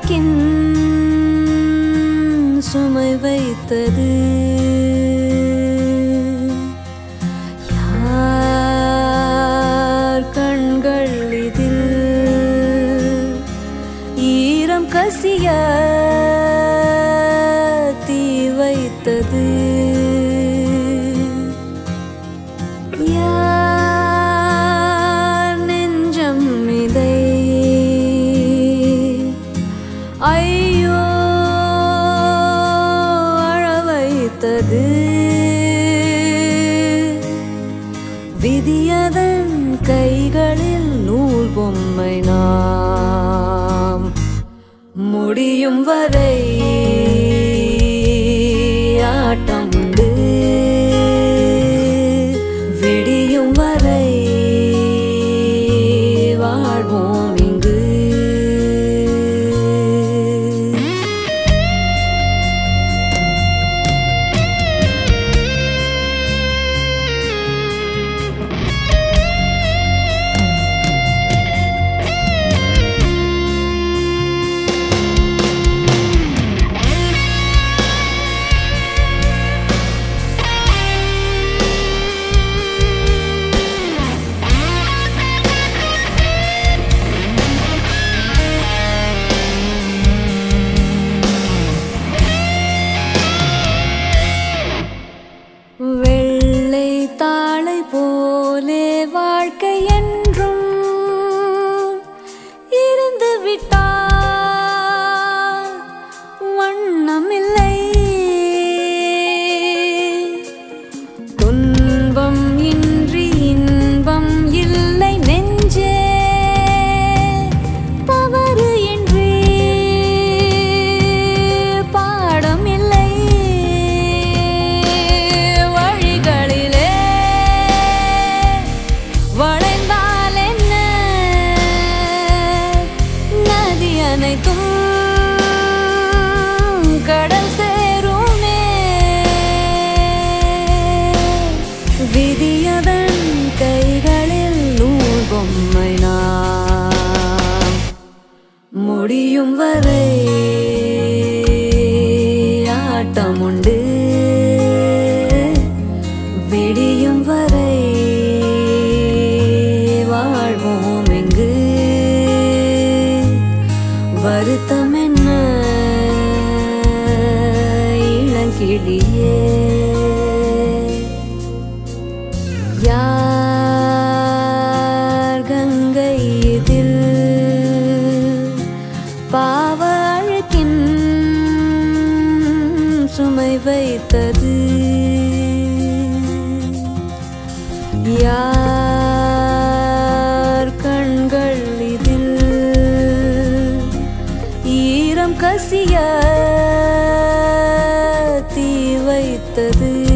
அழுக்கின் சுமை வைத்தது யார் கண்கள் இதில் ஈரம் கசிய தீ வைத்தது யார் நெஞ்சம் இதை ஐயோ அழ வைத்தது விதியதன் கைகளில் நூல் பொம்மை நாம் முடியும் வரை ஆட்டம் உண்டு விடியும் வரை வாழ்வோம் இங்கு வெள்ளை தாளை போலே வாழ்க்கை என்றும் இருந்து விட்டால் வண்ணமில்லை துன்பம் இன்றி இன்பம் இல்லை நெஞ்சே தவறு இன்றி பாடம் இல்லை வழிகளிலே வளைந்தால் என்ன நதி அனைத்தும் கடல் சேருமே விதியதன் கைகளில் நூல் பொம்மை நாம் முடியும் வரை ஆட்டம் உண்டு விடியும் வரை வாழ்வோம் எங்கு வருத்தம் என்ன இளங்கிளியே யார் கங்கை இதில் பாவ அழுக்கின் சுமை வைத்தது யார் கண்கள் இதில் ஈரம் கசிய தீ வைத்தது